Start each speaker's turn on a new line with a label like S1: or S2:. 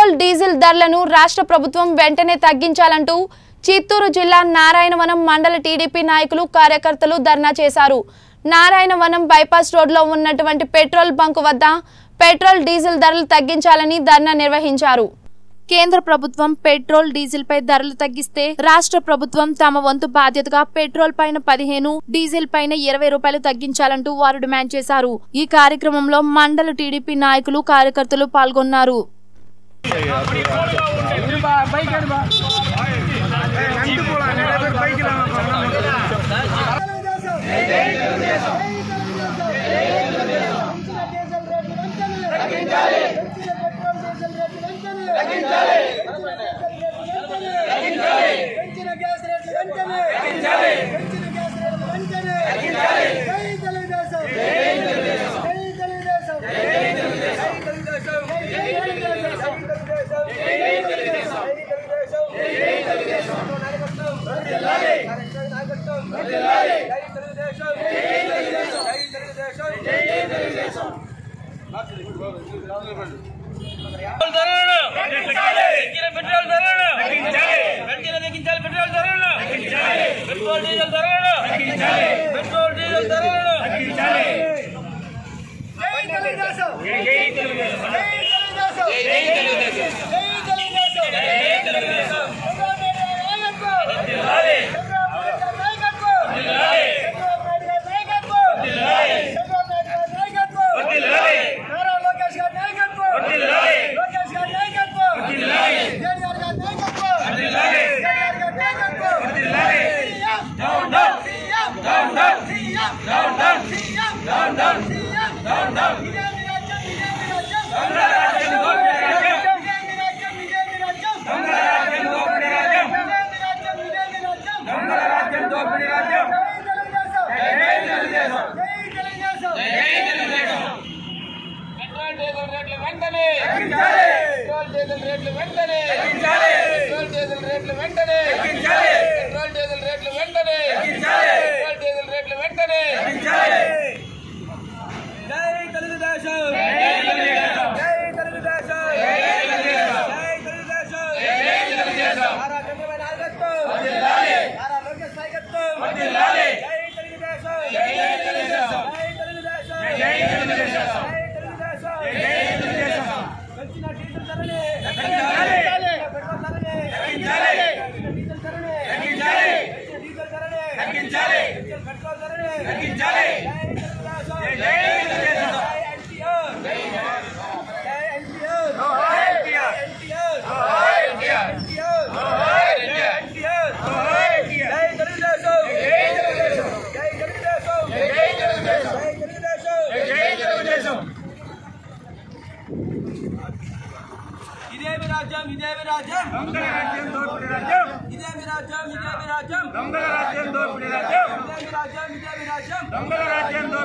S1: petrol diesel ధరలను రాష్ట్ర ప్రభుత్వం వెంటనే తగ్గించాలంటూ చిత్తూరు జిల్లా నారాయణవనం మండల టీడీపీ నాయకులు కార్యకర్తలు ధర్నా చేశారు నారాయణవనం బైపాస్ రోడ్లో ఉన్నటువంటి పెట్రోల్ బంక్ వద్ద పెట్రోల్ డీజిల్ ధరలు తగ్గించాలని ధర్నా నిర్వహించారు కేంద్ర ప్రభుత్వం పెట్రోల్ డీజిల్ పై ధరలు తగ్గిస్తే రాష్ట్ర ప్రభుత్వం తమ వంతు బాధ్యతగా పెట్రోల్ పైన పదిహేను డీజిల్ పైన ఇరవై రూపాయలు తగ్గించాలంటూ వారు డిమాండ్ చేశారు ఈ కార్యక్రమంలో మండల టీడీపీ నాయకులు కార్యకర్తలు పాల్గొన్నారు
S2: పెంచిన గ్యాస్ రేట్లు వెంటనే పెంచిన గ్యాస్ రేట్లు వెంటనే జై తెలుగుదేశం జై తెలుగుదేశం జై తెలుగుదేశం జై తెలుగుదేశం జై తెలుగుదేశం జై తెలుగుదేశం జై తెలుగుదేశం నాయకత్వం వర్ధిల్లాలి నాయకత్వం వర్ధిల్లాలి జై తెలుగుదేశం జై తెలుగుదేశం జై తెలుగుదేశం జై తెలుగుదేశం
S3: పెట్రోల్ ధరలను పెంచిన పెట్రోల్ ధరలను వెంటనే తగ్గించాలి పెట్రోల్ ధరలను పెట్రోల్ డీజిల్ ధరలను పెట్రోల్ డీజిల్ ధరలను
S2: జై తెలుగుదేశం జై తెలుగుదేశం జై తెలుగుదేశం జై తెలుగుదేశం
S3: పెట్రోల్ డీజిల్ రేట్లు వెంటనే పెట్రోల్ డీజిల్ రేట్లు వెంటనే పెట్రోల్ డీజిల్ రేట్లు వెంటనే పెట్రోల్ డీజిల్ రేట్లు వెంటనే పెట్రోల్ డీజిల్ రేట్లు వెంటనే
S2: జై తెలుగుదేశం జై తెలుగుదేశం జై తెలుగుదేశం జై తెలుగుదేశం జై తెలుగుదేశం నారా చంద్రబాబు నాయకత్వం వర్ధిల్లాలి నారా లోకేష్ నాయకత్వం వర్ధిల్లాలి జై తెలుగుదేశం జై తెలుగుదేశం జై తెలుగుదేశం జై తెలుగుదేశం జై తెలుగుదేశం పెంచిన డీజిల్ ధరని తగ్గించాలి పెట్రోల్ ధరని తగ్గించాలి డీజిల్ ధరని తగ్గించాలి డీజిల్ ధరని తగ్గించాలి పెట్రోల్ ధరని తగ్గించాలి జై తెలుగుదేశం జై ఎన్టీఆర్ జై ఎన్టీఆర్ జై ఎన్టీఆర్ ఎన్టీఆర్ ఎన్టీఆర్ జై తెలుగుదేశం జై తెలుగుదేశం జై తెలుగుదేశం జై తెలుగుదేశం జై తెలుగుదేశం జై తెలుగుదేశం ఇదేమి రాజ్యం ఇదేమి రాజ్యం
S4: దొంగల రాజ్యం దోపిడీ రాజ్యం
S2: ఇదేమి రాజ్యం ఇదేమి రాజ్యం
S4: దొంగల రాజ్యం దోపిడీ రాజ్యం
S2: ఇదేమి రాజ్యం ఇదేమి రాజ్యం
S4: దొంగల రాజ్యం